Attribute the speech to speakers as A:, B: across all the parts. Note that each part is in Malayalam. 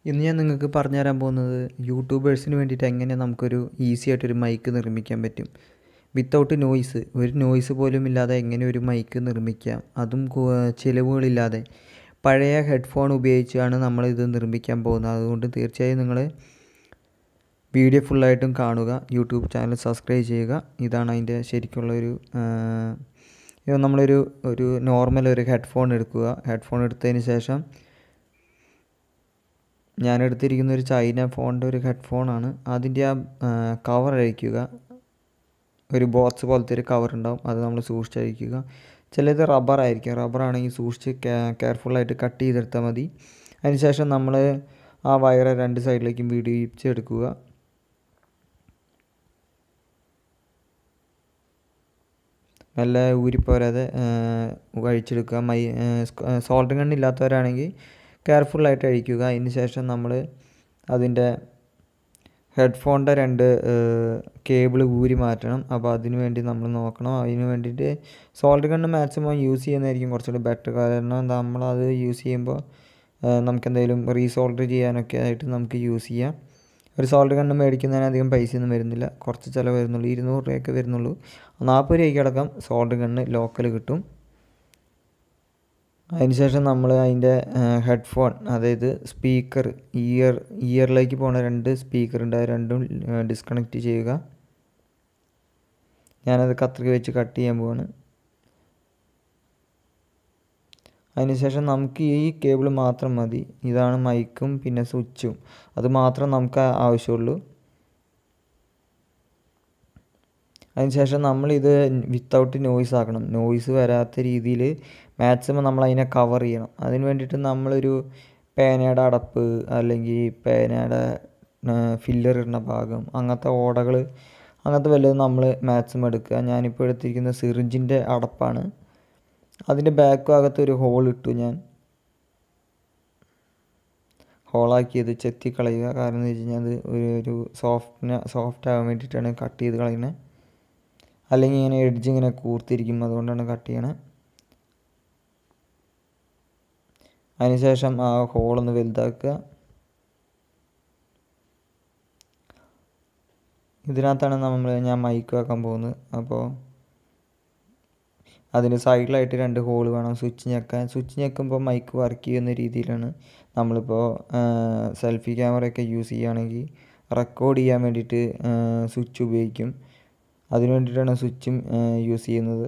A: ഇന്ന് ഞാൻ നിങ്ങൾക്ക് പറഞ്ഞു തരാൻ പോകുന്നത് യൂട്യൂബേഴ്സിന് വേണ്ടിയിട്ട് എങ്ങനെ നമുക്കൊരു ഈസി ആയിട്ടൊരു മൈക്ക് നിർമ്മിക്കാൻ പറ്റും വിത്തൗട്ട് നോയ്സ് ഒരു നോയ്സ് പോലും ഇല്ലാതെ എങ്ങനെ ഒരു മൈക്ക് നിർമ്മിക്കാം അതും കു- ചിലവുകളില്ലാതെ പഴയ ഹെഡ്ഫോൺ ഉപയോഗിച്ചാണ് നമ്മൾ ഇത് നിർമ്മിക്കാൻ പോകുന്നത് അതുകൊണ്ട് തീർച്ചയായും നിങ്ങൾ വീഡിയോ ഫുള്ളായിട്ടും കാണുക യൂട്യൂബ് ചാനൽ സബ്സ്ക്രൈബ് ചെയ്യുക ഇതാണ് അതിൻ്റെ ശരിക്കുള്ള ഒരു ഇത് നമ്മളൊരു ഒരു നോർമൽ ഒരു ഹെഡ്ഫോൺ എടുക്കുക ഹെഡ്ഫോൺ എടുത്തതിന് ശേഷം ഞാൻ എടുത്തിരിക്കുന്ന ഒരു ചൈന ഫോണിൻ്റെ ഒരു ഹെഡ്ഫോണാണ് അതിൻ്റെ ആ കവർ അഴിക്കുക ഒരു ബോക്സ് പോലത്തെ ഒരു കവർ ഉണ്ടാവും അത് നമ്മൾ സൂക്ഷിച്ചഴിക്കുക ചിലത് റബ്ബർ ആയിരിക്കും റബ്ബർ ആണെങ്കിൽ സൂക്ഷിച്ച് കെയർഫുള്ളായിട്ട് കട്ട് ചെയ്തെടുത്താൽ മതി അതിനുശേഷം നമ്മൾ ആ വയറ് രണ്ട് സൈഡിലേക്കും വിടിയിച്ചെടുക്കുക നല്ല ഊരിപ്പോരാതെ അഴിച്ചെടുക്കുക മൈ സോൾഡർ ഗൺ ഇല്ലാത്തവരാണെങ്കിൽ കെയർഫുള്ളായിട്ട് അഴിക്കുക അതിന് ശേഷം നമ്മൾ അതിൻ്റെ ഹെഡ്ഫോണിൻ്റെ രണ്ട് കേബിൾ ഊരി മാറ്റണം അപ്പോൾ അതിന് വേണ്ടി നമ്മൾ നോക്കണം അതിന് വേണ്ടിയിട്ട് സോൾഡർ ഗണ്ണ് മാക്സിമം യൂസ് ചെയ്യുന്നതായിരിക്കും കുറച്ചുകൂടി ബെറ്റർ കാരണം നമ്മളത് യൂസ് ചെയ്യുമ്പോൾ നമുക്ക് എന്തെങ്കിലും റീസോൾഡർ ചെയ്യാനൊക്കെ ആയിട്ട് നമുക്ക് യൂസ് ചെയ്യാം ഒരു സോൾഡർ ഗണ്ണ് മേടിക്കുന്നതിന് അധികം പൈസയൊന്നും വരുന്നില്ല കുറച്ച് ചിലവ് വരുന്നുള്ളൂ ഇരുന്നൂറ് രൂപയൊക്കെ വരുന്നുള്ളൂ നാൽപ്പത് രൂപയ്ക്ക് അടക്കം സോൾഡർ ഗണ്ണ് ലോക്കൽ കിട്ടും അതിനുശേഷം നമ്മൾ അതിൻ്റെ ഹെഡ്ഫോൺ അതായത് സ്പീക്കർ ഇയർ ഇയറിലേക്ക് പോകുന്ന രണ്ട് സ്പീക്കർ ഉണ്ട് അത് രണ്ടും ഡിസ്കണക്റ്റ് ചെയ്യുക ഞാനത് കത്രിക വെച്ച് കട്ട് ചെയ്യാൻ പോവാണ് അതിനുശേഷം നമുക്ക് ഈ കേബിൾ മാത്രം മതി ഇതാണ് മൈക്കും പിന്നെ സ്വിച്ചും അത് മാത്രം നമുക്ക് ആവശ്യമുള്ളൂ അതിനുശേഷം നമ്മളിത് വിത്തൗട്ട് നോയ്സ് ആക്കണം നോയ്സ് വരാത്ത രീതിയിൽ മാക്സിമം നമ്മൾ അതിനെ കവർ ചെയ്യണം അതിന് വേണ്ടിയിട്ട് നമ്മളൊരു പേനയുടെ അടപ്പ് അല്ലെങ്കിൽ പേനയുടെ ഫില്ലർ ഇടുന്ന ഭാഗം അങ്ങനത്തെ ഓടകൾ അങ്ങനത്തെ വല്ലതും നമ്മൾ മാക്സിമം എടുക്കുക ഞാനിപ്പോൾ എടുത്തിരിക്കുന്ന സിറിഞ്ചിൻ്റെ അടപ്പാണ് അതിൻ്റെ ബാക്ക് ഭാഗത്ത് ഒരു ഹോൾ ഇട്ടു ഞാൻ ഹോളാക്കിയത് ചെത്തി കളയുക കാരണം എന്ന് വെച്ച് കഴിഞ്ഞാൽ അത് ഒരു ഒരു സോഫ്റ്റിന് സോഫ്റ്റ് ആകാൻ വേണ്ടിയിട്ടാണ് കട്ട് ചെയ്ത് കളയുന്നത് അല്ലെങ്കിൽ ഇങ്ങനെ എഡ്ജ് ഇങ്ങനെ കൂർത്തിരിക്കും അതുകൊണ്ടാണ് കട്ട് ചെയ്യണത് അതിനുശേഷം ആ ഹോളൊന്ന് വലുതാക്കുക ഇതിനകത്താണ് നമ്മൾ ഞാൻ മൈക്ക് വെക്കാൻ പോകുന്നത് അപ്പോൾ അതിന് സൈഡിലായിട്ട് രണ്ട് ഹോൾ വേണം സ്വിച്ച് ഞെക്കാൻ സ്വിച്ച് ഞെക്കുമ്പോൾ മൈക്ക് വർക്ക് ചെയ്യുന്ന രീതിയിലാണ് നമ്മളിപ്പോൾ സെൽഫി ക്യാമറയൊക്കെ യൂസ് ചെയ്യുകയാണെങ്കിൽ റെക്കോർഡ് ചെയ്യാൻ വേണ്ടിയിട്ട് സ്വിച്ച് ഉപയോഗിക്കും അതിന് വേണ്ടിയിട്ടാണ് സ്വിച്ചും യൂസ് ചെയ്യുന്നത്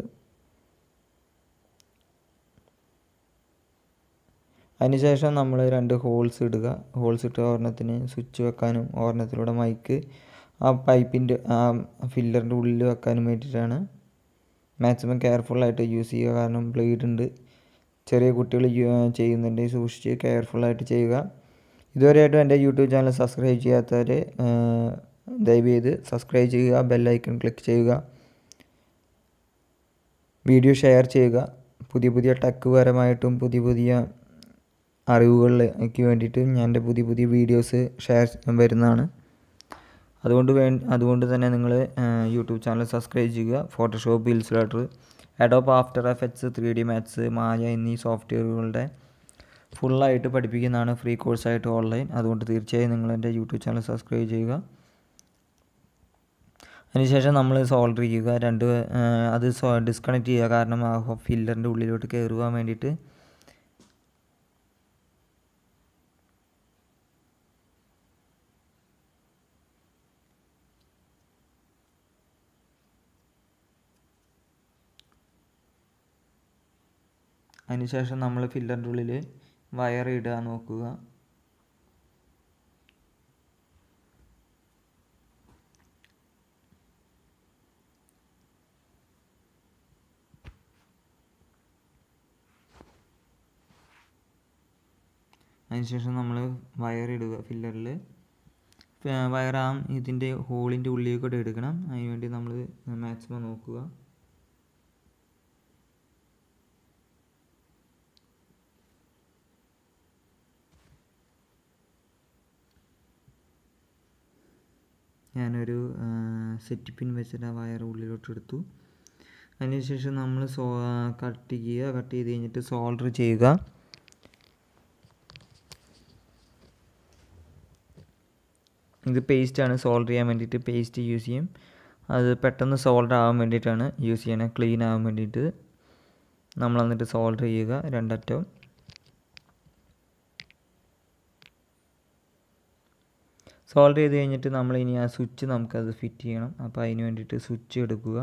A: അതിനുശേഷം നമ്മൾ രണ്ട് ഹോൾസ് ഇടുക ഹോൾസ് ഇട്ട് ഒരെണ്ണത്തിന് സ്വിച്ച് വെക്കാനും ഒരെണ്ണത്തിലൂടെ മൈക്ക് ആ പൈപ്പിൻ്റെ ആ ഫില്ലറിൻ്റെ ഉള്ളിൽ വെക്കാനും വേണ്ടിയിട്ടാണ് മാക്സിമം കെയർഫുള്ളായിട്ട് യൂസ് ചെയ്യുക കാരണം ബ്ലേഡ് ഉണ്ട് ചെറിയ കുട്ടികൾ ചെയ്യുന്നുണ്ട് സൂക്ഷിച്ച് കെയർഫുള്ളായിട്ട് ചെയ്യുക ഇതുവരെയായിട്ടും എൻ്റെ യൂട്യൂബ് ചാനൽ സബ്സ്ക്രൈബ് ചെയ്യാത്തവർ ദയവ് ചെയ്ത് സബ്സ്ക്രൈബ് ചെയ്യുക ബെല്ലൈക്കൺ ക്ലിക്ക് ചെയ്യുക വീഡിയോ ഷെയർ ചെയ്യുക പുതിയ പുതിയ ടെക് പരമായിട്ടും പുതിയ പുതിയ അറിവുകളിലേക്ക് വേണ്ടിയിട്ട് ഞാൻ എൻ്റെ പുതിയ പുതിയ വീഡിയോസ് ഷെയർ വരുന്നതാണ് അതുകൊണ്ട് വേ അതുകൊണ്ട് തന്നെ നിങ്ങൾ യൂട്യൂബ് ചാനൽ സബ്സ്ക്രൈബ് ചെയ്യുക Photoshop Illustrator Adobe After Effects three D Max Maya എന്നീ സോഫ്റ്റ്വെയറുകളുടെ ഫുള്ളായിട്ട് പഠിപ്പിക്കുന്നതാണ് ഫ്രീ കോഴ്സായിട്ട് ഓൺലൈൻ അതുകൊണ്ട് തീർച്ചയായും നിങ്ങൾ എൻ്റെ യൂട്യൂബ് ചാനൽ സബ്സ്ക്രൈബ് ചെയ്യുക അതിനുശേഷം നമ്മൾ സോൾഡർ ചെയ്യുക രണ്ട് അത് ഡിസ്കണക്ട് ചെയ്യുക കാരണം ആ ഫില്ലറിൻ്റെ ഉള്ളിലോട്ട് കയറുവാൻ വേണ്ടിയിട്ട് അതിനുശേഷം നമ്മൾ ഫില്ലറിൻ്റെ ഉള്ളിൽ വയർ ഇടുക നോക്കുക അതിനുശേഷം നമ്മൾ വയർ ഇടുക ഫില്ലറിൽ വയർ ആ ഇതിൻ്റെ ഹോളിൻ്റെ ഉള്ളിൽ കൂടെ എടുക്കണം അതിന് വേണ്ടി നമ്മൾ മാക്സിമം നോക്കുക ഞാനൊരു സെറ്റ് പിൻ വെച്ചിട്ട് ആ വയർ ഉള്ളിലോട്ട് എടുത്തു അതിനുശേഷം നമ്മൾ സോ കട്ട് ചെയ്യുക കട്ട് ചെയ്ത് കഴിഞ്ഞിട്ട് സോൾഡർ ചെയ്യുക ഇത് പേസ്റ്റാണ് സോൾഡർ ചെയ്യാൻ വേണ്ടിയിട്ട് പേസ്റ്റ് യൂസ് ചെയ്യും അത് പെട്ടെന്ന് സോൾഡർ ആവാൻ വേണ്ടിയിട്ടാണ് യൂസ് ചെയ്യണത് ക്ലീൻ ആവാൻ വേണ്ടിയിട്ട് നമ്മൾ എന്നിട്ട് സോൾഡർ ചെയ്യുക രണ്ടറ്റവും സോൾഡർ ചെയ്ത് കഴിഞ്ഞിട്ട് നമ്മൾ ഇനി ആ സ്വിച്ച് നമുക്കത് ഫിറ്റ് ചെയ്യണം അപ്പോൾ അതിന് വേണ്ടിയിട്ട് സ്വിച്ച് എടുക്കുക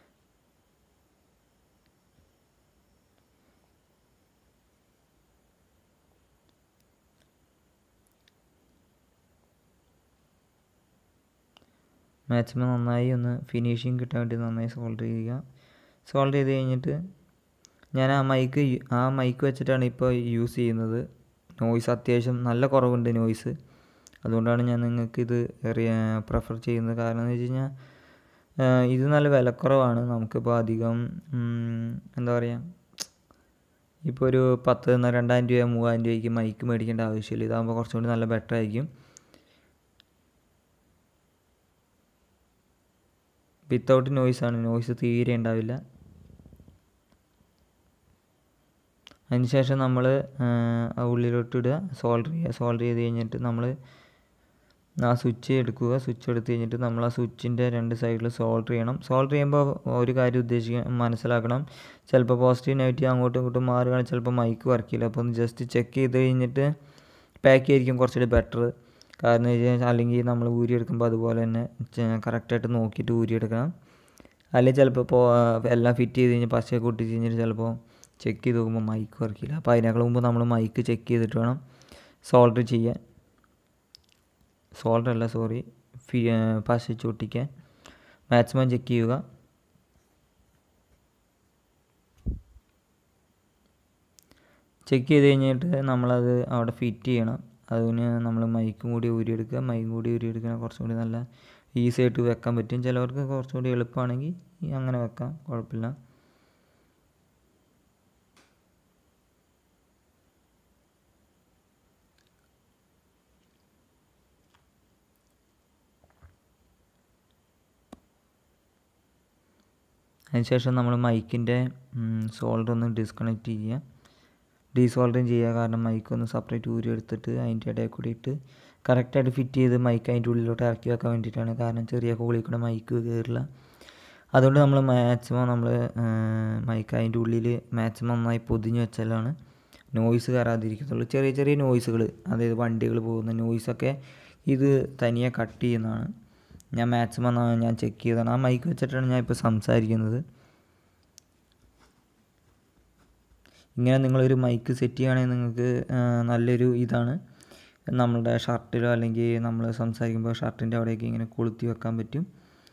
A: മാക്സിമം നന്നായി ഒന്ന് ഫിനിഷിങ് കിട്ടാൻ വേണ്ടി നന്നായി സോൾഡർ ചെയ്യുക സോൾഡർ ചെയ്ത് കഴിഞ്ഞിട്ട് ഞാൻ ആ മൈക്ക് ആ മൈക്ക് വെച്ചിട്ടാണ് ഇപ്പോൾ യൂസ് ചെയ്യുന്നത് നോയ്സ് അത്യാവശ്യം നല്ല കുറവുണ്ട് നോയ്സ് അതുകൊണ്ടാണ് ഞാൻ നിങ്ങൾക്ക് ഇത് പ്രിഫർ ചെയ്യുന്നത് കാരണം എന്ന് വെച്ച് കഴിഞ്ഞാൽ ഇത് നല്ല വിലക്കുറവാണ് നമുക്കിപ്പോൾ അധികം എന്താ പറയുക ഇപ്പോൾ ഒരു പത്ത് രണ്ടായിരം രൂപ മൂവായിരം രൂപയ്ക്ക് മൈക്ക് മേടിക്കേണ്ട ആവശ്യമില്ല ഇതാകുമ്പോൾ കുറച്ചും കൂടി നല്ല ബെറ്റർ ആയിരിക്കും വിത്തൗട്ട് നോയ്സാണ് നോയ്സ് തീരെ ഉണ്ടാവില്ല അതിനുശേഷം നമ്മൾ ഉള്ളിലോട്ട് ഇടുക സോൾഡർ ചെയ്യുക സോൾഡർ ചെയ്ത് കഴിഞ്ഞിട്ട് നമ്മൾ ആ സ്വിച്ച് എടുക്കുക സ്വിച്ച് എടുത്ത് കഴിഞ്ഞിട്ട് നമ്മൾ ആ സ്വിച്ചിൻ്റെ രണ്ട് സൈഡിൽ സോൾഡർ ചെയ്യണം സോൾഡർ ചെയ്യുമ്പോൾ ഒരു കാര്യം ഉദ്ദേശിക്കാൻ മനസ്സിലാക്കണം ചിലപ്പോൾ പോസിറ്റീവ് നെഗറ്റീവ് അങ്ങോട്ടും ഇങ്ങോട്ടും മാറുകയാണെങ്കിൽ ചിലപ്പോൾ മൈക്ക് വർക്ക് ചെയ്യില്ല അപ്പോൾ ഒന്ന് ജസ്റ്റ് ചെക്ക് ചെയ്ത് കഴിഞ്ഞിട്ട് പാക്ക് ചെയ്തിരിക്കും കുറച്ചുകൂടി ബെറ്റർ കാരണം എന്ന് വെച്ചാൽ അല്ലെങ്കിൽ നമ്മൾ ഊരിയെടുക്കുമ്പോൾ അതുപോലെ തന്നെ കറക്റ്റായിട്ട് നോക്കിയിട്ട് ഊരിയെടുക്കണം അല്ലെങ്കിൽ ചിലപ്പോൾ ഇപ്പോൾ എല്ലാം ഫിറ്റ് ചെയ്ത് കഴിഞ്ഞ് പശയൊക്കെ ഒട്ടിച്ച് കഴിഞ്ഞിട്ട് ചിലപ്പോൾ ചെക്ക് ചെയ്ത് നോക്കുമ്പോൾ മൈക്ക് വർക്ക് ചെയ്യില്ല അപ്പോൾ അതിനേക്കാൾ മുമ്പ് നമ്മൾ മൈക്ക് ചെക്ക് ചെയ്തിട്ട് വേണം സോൾഡർ ചെയ്യാൻ സോൾഡർ അല്ല സോറി ഫി പശ ഒട്ടിക്കാൻ മാക്സിമം ചെക്ക് ചെയ്യുക ചെക്ക് ചെയ്ത് കഴിഞ്ഞിട്ട് നമ്മളത് അവിടെ ഫിറ്റ് ചെയ്യണം അതിന് നമ്മൾ മൈക്കും കൂടി ഊരിയെടുക്കുക മൈക്കും കൂടി ഊരിയെടുക്കണം കുറച്ചും കൂടി നല്ല ഈസി ആയിട്ട് വെക്കാൻ പറ്റും ചിലവർക്ക് കുറച്ചും കൂടി എളുപ്പമാണെങ്കിൽ അങ്ങനെ വെക്കാം കുഴപ്പമില്ല അതിനുശേഷം നമ്മൾ മൈക്കിൻ്റെ സോൾഡർ ഒന്ന് ഡിസ്കണക്ട് ചെയ്യുക ഡീസോൾഡറിങ് ചെയ്യുക കാരണം മൈക്ക് ഒന്ന് സെപ്പറേറ്റ് ഊരി എടുത്തിട്ട് അതിൻ്റെ ഇടയിൽ കൂടി ഇട്ട് കറക്റ്റായിട്ട് ഫിറ്റ് ചെയ്ത് മൈക്ക് അതിൻ്റെ ഉള്ളിലോട്ട് ഇറക്കി വെക്കാൻ വേണ്ടിയിട്ടാണ് കാരണം ചെറിയ ഹോളിൽ കൂടെ മൈക്ക് കയറില്ല അതുകൊണ്ട് നമ്മൾ മാക്സിമം നമ്മൾ മൈക്ക് അതിൻ്റെ ഉള്ളിൽ മാക്സിമം നന്നായി പൊതിഞ്ഞ് വെച്ചാലാണ് നോയ്സ് കയറാതിരിക്കത്തുള്ളൂ ചെറിയ ചെറിയ നോയ്സുകൾ അതായത് വണ്ടികൾ പോകുന്ന നോയ്സൊക്കെ ഇത് തനിയെ കട്ട് ചെയ്യുന്നതാണ് ഞാൻ മാക്സിമം ഞാൻ ചെക്ക് ചെയ്തതാണ് ആ മൈക്ക് വെച്ചിട്ടാണ് ഞാൻ ഇപ്പോൾ സംസാരിക്കുന്നത് ഇങ്ങനെ നിങ്ങളൊരു മൈക്ക് സെറ്റ് ചെയ്യുകയാണെങ്കിൽ നിങ്ങൾക്ക് നല്ലൊരു ഇതാണ് നമ്മളുടെ ഷർട്ടിലോ അല്ലെങ്കിൽ നമ്മൾ സംസാരിക്കുമ്പോൾ ഷർട്ടിൻ്റെ അവിടെയൊക്കെ ഇങ്ങനെ കൊളുത്തി വെക്കാൻ പറ്റും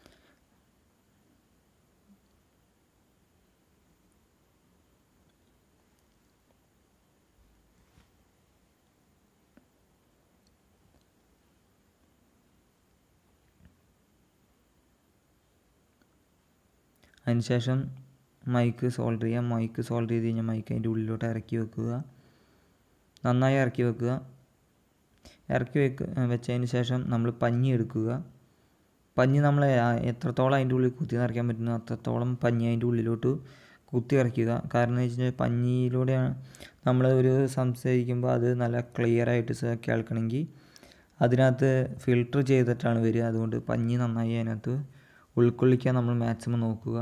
A: അതിനുശേഷം മൈക്ക് സോൾഡർ ചെയ്യാം മൈക്ക് സോൾഡർ ചെയ്ത് കഴിഞ്ഞാൽ മൈക്ക് അതിൻ്റെ ഉള്ളിലോട്ട് ഇറക്കി വെക്കുക നന്നായി ഇറക്കി വെക്കുക ഇറക്കി വെക്ക് വെച്ചതിന് ശേഷം നമ്മൾ പഞ്ഞി എടുക്കുക പഞ്ഞി നമ്മൾ എത്രത്തോളം അതിൻ്റെ ഉള്ളിൽ കുത്തി നിറയ്ക്കാൻ പറ്റുന്നു അത്രത്തോളം പഞ്ഞി അതിൻ്റെ ഉള്ളിലോട്ട് കുത്തി ഇറക്കുക കാരണം എന്ന് വെച്ച് കഴിഞ്ഞാൽ പഞ്ഞിയിലൂടെയാണ് നമ്മൾ ഒരു സംസാരിക്കുമ്പോൾ അത് നല്ല ക്ലിയർ ആയിട്ട് കേൾക്കണമെങ്കിൽ അതിനകത്ത് ഫിൽട്ടർ ചെയ്തിട്ടാണ് വരിക അതുകൊണ്ട് പഞ്ഞി നന്നായി അതിനകത്ത് ഉൾക്കൊള്ളിക്കാൻ നമ്മൾ മാക്സിമം നോക്കുക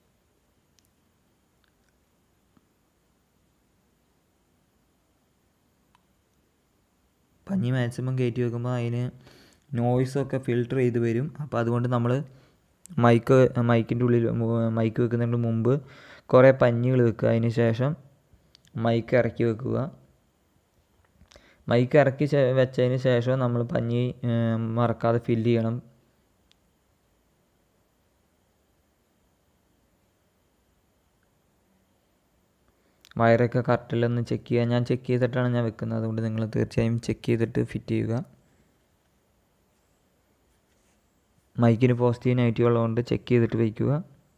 A: പഞ്ഞി മാക്സിമം കയറ്റി വെക്കുമ്പോൾ അതിന് നോയ്സൊക്കെ ഫിൽട്ടർ ചെയ്ത് വരും അപ്പോൾ അതുകൊണ്ട് നമ്മൾ മൈക്ക് മൈക്കിൻ്റെ ഉള്ളിൽ മൈക്ക് വെക്കുന്നതിന് മുമ്പ് കുറേ പഞ്ഞികൾ വെക്കുക അതിന് ശേഷം മൈക്ക് ഇറക്കി വെക്കുക മൈക്ക് ഇറക്കി വെച്ചതിന് ശേഷം നമ്മൾ പഞ്ഞി മറക്കാതെ ഫില്ല് ചെയ്യണം വയറൊക്കെ കറക്റ്റിലൊന്ന് ചെക്ക് ചെയ്യുക ഞാൻ ചെക്ക് ചെയ്തിട്ടാണ് ഞാൻ വെക്കുന്നത് അതുകൊണ്ട് നിങ്ങൾ തീർച്ചയായും ചെക്ക് ചെയ്തിട്ട് ഫിറ്റ് ചെയ്യുക മൈക്കിന് പോസിറ്റീവ് നെഗറ്റീവ് ഉള്ളതുകൊണ്ട് ചെക്ക് ചെയ്തിട്ട് വയ്ക്കുക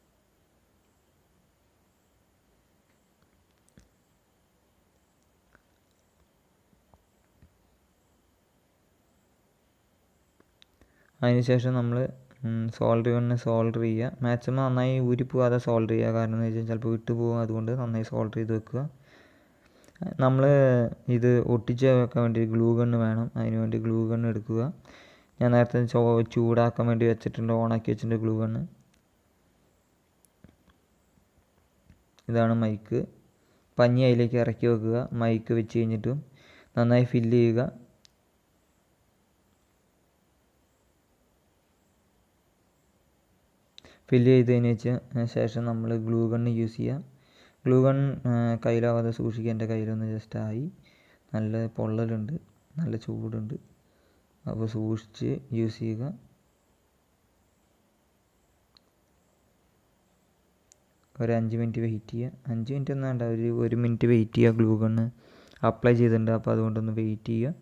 A: അതിനുശേഷം നമ്മൾ സോൾഡർ കൊണ്ട് സോൾഡർ ചെയ്യുക മാക്സിമം നന്നായി ഊരി പോകാതെ സോൾഡർ ചെയ്യുക കാരണം എന്ന് വെച്ചാൽ ചിലപ്പോൾ വിട്ടു പോകും അതുകൊണ്ട് നന്നായി സോൾഡർ ചെയ്ത് വെക്കുക നമ്മൾ ഇത് ഒട്ടിച്ച് വെക്കാൻ വേണ്ടി ഗ്ലൂ ഗണ്ണ് വേണം അതിന് വേണ്ടി ഗ്ലൂ ഗണ്ണ് എടുക്കുക ഞാൻ നേരത്തെ ചോ ചൂടാക്കാൻ വേണ്ടി വെച്ചിട്ടുണ്ട് ഓണാക്കി വെച്ചിട്ടുണ്ട് ഗ്ലൂ ഗണ്ണ് ഇതാണ് മൈക്ക് പഞ്ഞി അതിലേക്ക് ഇറക്കി വെക്കുക മൈക്ക് വെച്ച് കഴിഞ്ഞിട്ടും നന്നായി ഫില്ല് ചെയ്യുക ഫില്ല് ചെയ്തതിന് വെച്ച് ശേഷം നമ്മൾ ഗ്ലൂ ഗണ്ണ് യൂസ് ചെയ്യുക ഗ്ലൂ ഗൺ കയ്യിലാവാതെ സൂക്ഷിക്കുക എൻ്റെ കയ്യിലൊന്ന് ജസ്റ്റ് ആയി നല്ല പൊള്ളലുണ്ട് നല്ല ചൂടുണ്ട് അപ്പോൾ സൂക്ഷിച്ച് യൂസ് ചെയ്യുക ഒരു അഞ്ച് മിനിറ്റ് വെയിറ്റ് ചെയ്യുക അഞ്ച് മിനിറ്റ് ഒന്നും വേണ്ട ഒരു ഒരു മിനിറ്റ് വെയിറ്റ് ചെയ്യുക ഗ്ലൂ ഗണ്ണ് അപ്ലൈ ചെയ്തിട്ടുണ്ട് അപ്പോൾ അതുകൊണ്ടൊന്ന് വെയിറ്റ് ചെയ്യുക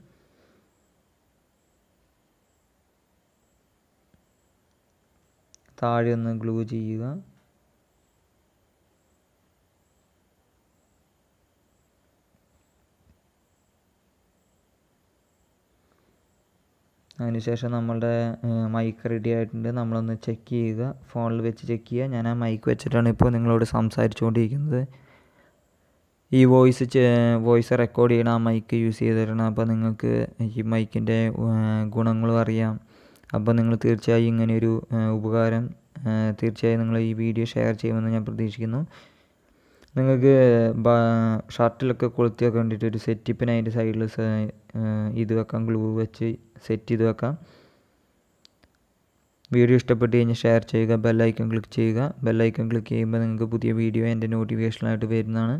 A: താഴെ ഒന്ന് ഗ്ലൂ ചെയ്യുക അതിനുശേഷം നമ്മളുടെ മൈക്ക് റെഡി ആയിട്ടുണ്ട് നമ്മളൊന്ന് ചെക്ക് ചെയ്യുക ഫോണിൽ വെച്ച് ചെക്ക് ചെയ്യുക ഞാൻ ആ മൈക്ക് വെച്ചിട്ടാണ് ഇപ്പോൾ നിങ്ങളോട് സംസാരിച്ചുകൊണ്ടിരിക്കുന്നത് ഈ വോയിസ് വോയിസ് റെക്കോർഡ് ചെയ്യണം ആ മൈക്ക് യൂസ് ചെയ്തിട്ടാണ് അപ്പോൾ നിങ്ങൾക്ക് ഈ മൈക്കിൻ്റെ ഗുണങ്ങളും അറിയാം അപ്പോൾ നിങ്ങൾ തീർച്ചയായും ഇങ്ങനെയൊരു ഉപകാരം തീർച്ചയായും നിങ്ങൾ ഈ വീഡിയോ ഷെയർ ചെയ്യുമെന്ന് ഞാൻ പ്രതീക്ഷിക്കുന്നു നിങ്ങൾക്ക് ഷർട്ടിലൊക്കെ കൊളുത്തി വെക്കാൻ വേണ്ടിയിട്ട് ഒരു സെറ്റിപ്പിന് അതിൻ്റെ സൈഡിൽ ഇത് വെക്കാം ഗ്ലൂ വെച്ച് സെറ്റ് ചെയ്ത് വെക്കാം വീഡിയോ ഇഷ്ടപ്പെട്ട് കഴിഞ്ഞാൽ ഷെയർ ചെയ്യുക ബെല്ലൈക്കൺ ക്ലിക്ക് ചെയ്യുക ബെല്ലൈക്കൺ ക്ലിക്ക് ചെയ്യുമ്പോൾ നിങ്ങൾക്ക് പുതിയ വീഡിയോ എൻ്റെ നോട്ടിഫിക്കേഷനായിട്ട് വരുന്നതാണ്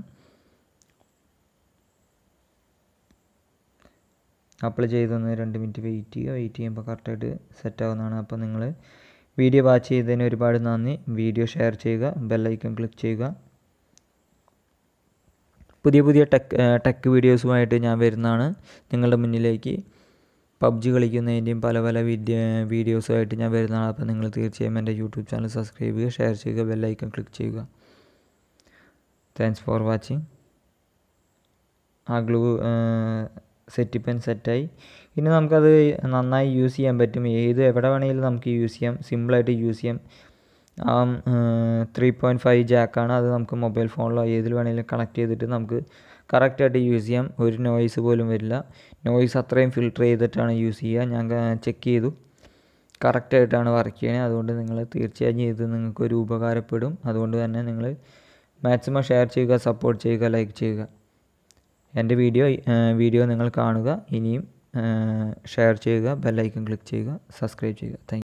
A: അപ്ലൈ ചെയ്തൊന്ന് രണ്ട് മിനിറ്റ് വെയിറ്റ് ചെയ്യുക വെയിറ്റ് ചെയ്യുമ്പോൾ കറക്റ്റായിട്ട് സെറ്റ് ആവുന്നതാണ് അപ്പോൾ നിങ്ങൾ വീഡിയോ വാച്ച് ചെയ്തതിന് ഒരുപാട് നന്ദി വീഡിയോ ഷെയർ ചെയ്യുക ബെല്ലൈക്കൺ ക്ലിക്ക് ചെയ്യുക പുതിയ പുതിയ ടെക് ടെക് വീഡിയോസുമായിട്ട് ഞാൻ വരുന്നതാണ് നിങ്ങളുടെ മുന്നിലേക്ക് പബ്ജി കളിക്കുന്നതിൻ്റെയും പല പല വീഡിയോ വീഡിയോസുമായിട്ട് ഞാൻ വരുന്നതാണ് അപ്പോൾ നിങ്ങൾ തീർച്ചയായും എൻ്റെ യൂട്യൂബ് ചാനൽ സബ്സ്ക്രൈബ് ചെയ്യുക ഷെയർ ചെയ്യുക ബെല്ലൈക്കൺ ക്ലിക്ക് ചെയ്യുക താങ്ക്സ് ഫോർ വാച്ചിങ് ആ ഗ്ലൂ സെറ്റ് പെൻ സെറ്റായി ഇനി നമുക്കത് നന്നായി യൂസ് ചെയ്യാൻ പറ്റും ഏത് എവിടെ വേണമെങ്കിലും നമുക്ക് യൂസ് ചെയ്യാം സിമ്പിളായിട്ട് യൂസ് ചെയ്യാം ആ ത്രീ പോയിൻറ്റ് ഫൈവ് ജാക്കാണ് അത് നമുക്ക് മൊബൈൽ ഫോണിലോ ഏതിൽ വേണമെങ്കിലും കണക്ട് ചെയ്തിട്ട് നമുക്ക് കറക്റ്റായിട്ട് യൂസ് ചെയ്യാം ഒരു നോയ്സ് പോലും വരില്ല നോയ്സ് അത്രയും ഫിൽട്ടർ ചെയ്തിട്ടാണ് യൂസ് ചെയ്യുക ഞാൻ ചെക്ക് ചെയ്തു കറക്റ്റായിട്ടാണ് വർക്ക് ചെയ്യണത് അതുകൊണ്ട് നിങ്ങൾ തീർച്ചയായും ഇത് നിങ്ങൾക്കൊരു ഉപകാരപ്പെടും അതുകൊണ്ട് തന്നെ നിങ്ങൾ മാക്സിമം ഷെയർ ചെയ്യുക സപ്പോർട്ട് ചെയ്യുക ലൈക്ക് ചെയ്യുക എൻ്റെ വീഡിയോ വീഡിയോ നിങ്ങൾ കാണുക ഇനിയും ഷെയർ ചെയ്യുക ബെല്ലൈക്കൺ ക്ലിക്ക് ചെയ്യുക സബ്സ്ക്രൈബ് ചെയ്യുക താങ്ക്